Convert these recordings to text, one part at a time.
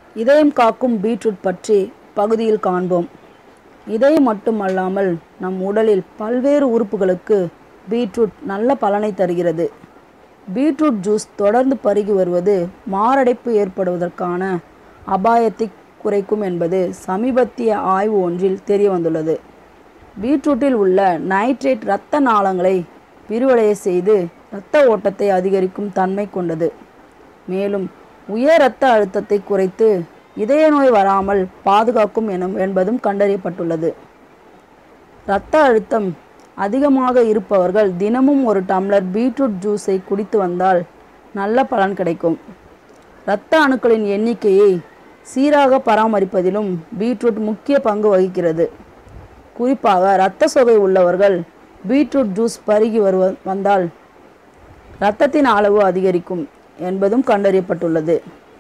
இதயம் காக்கும் பீட்ரூட் பற்றி பகுதியில் காண்போம் இதயம் மட்டுமல்லாமல் நம் உடலில் பல்வேறு உறுப்புகளுக்கு பீட்ரூட் நல்ல பலனை தருகிறது பீட்ரூட் ஜூஸ் தொடர்ந்து பருகி வருவது மாரடைப்பு ஏற்படுவதற்கான அபாயத்தை குறைக்கும் என்பது சமீபத்திய ஆய்வு ஒன்றில் தெரிய வந்துள்ளது பீட்ரூட்டில் உள்ள நைட்ரேட் இரத்த நாளங்களை விரிவடைய செய்து இரத்த ஓட்டத்தை அதிகரிக்கும் தன்மை கொண்டது மேலும் உயர் இரத்த அழுத்தத்தை குறைத்து இதய நோய் வராமல் பாதுகாக்கும் எனும் என்பதும் கண்டறியப்பட்டுள்ளது இரத்த அழுத்தம் அதிகமாக இருப்பவர்கள் தினமும் ஒரு டம்ளர் பீட்ரூட் ஜூஸை குடித்து வந்தால் நல்ல பலன் கிடைக்கும் இரத்த அணுக்களின் எண்ணிக்கையை சீராக பராமரிப்பதிலும் பீட்ரூட் முக்கிய பங்கு வகிக்கிறது குறிப்பாக இரத்த சோகை உள்ளவர்கள் பீட்ரூட் ஜூஸ் பருகி வருவ வந்தால் இரத்தத்தின் அளவு அதிகரிக்கும் என்பதும் கண்டறியப்பட்டுள்ளது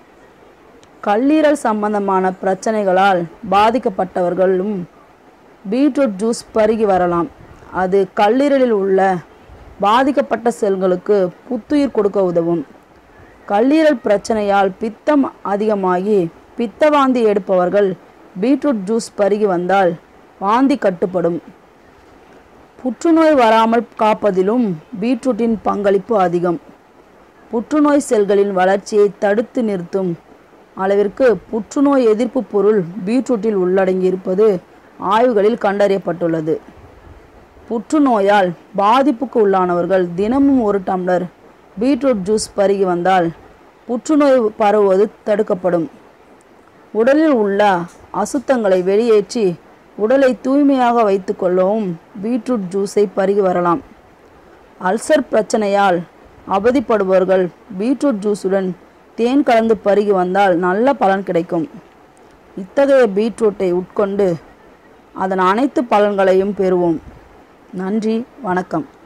கல்லீரல் சம்பந்தமான பிரச்சனைகளால் பாதிக்கப்பட்டவர்களும் பீட்ரூட் ஜூஸ் பருகி வரலாம் அது கல்லீரலில் உள்ள பாதிக்கப்பட்ட செல்களுக்கு புத்துயிர் கொடுக்க உதவும் கல்லீரல் பிரச்சனையால் பித்தம் அதிகமாகி பித்த வாந்தி எடுப்பவர்கள் பீட்ரூட் ஜூஸ் பருகி வந்தால் வாந்தி கட்டுப்படும் புற்றுநோய் வராமல் காப்பதிலும் பீட்ரூட்டின் பங்களிப்பு அதிகம் புற்றுநோய் செல்களின் வளர்ச்சியை தடுத்து நிறுத்தும் அளவிற்கு புற்றுநோய் எதிர்ப்பு பொருள் பீட்ரூட்டில் உள்ளடங்கியிருப்பது ஆய்வுகளில் கண்டறியப்பட்டுள்ளது புற்றுநோயால் பாதிப்புக்கு உள்ளானவர்கள் தினமும் ஒரு டம்ளர் பீட்ரூட் ஜூஸ் பருகி வந்தால் புற்றுநோய் பரவுவது தடுக்கப்படும் உடலில் உள்ள அசுத்தங்களை வெளியேற்றி உடலை தூய்மையாக வைத்துக்கொள்ளவும் பீட்ரூட் ஜூஸை பருகி வரலாம் அல்சர் பிரச்சனையால் அவதிப்படுபவர்கள் பீட்ரூட் ஜூஸுடன் தேன் கலந்து பருகி வந்தால் நல்ல பலன் கிடைக்கும் இத்தகைய பீட்ரூட்டை உட்கொண்டு அதன் அனைத்து பலன்களையும் பெறுவோம் நன்றி வணக்கம்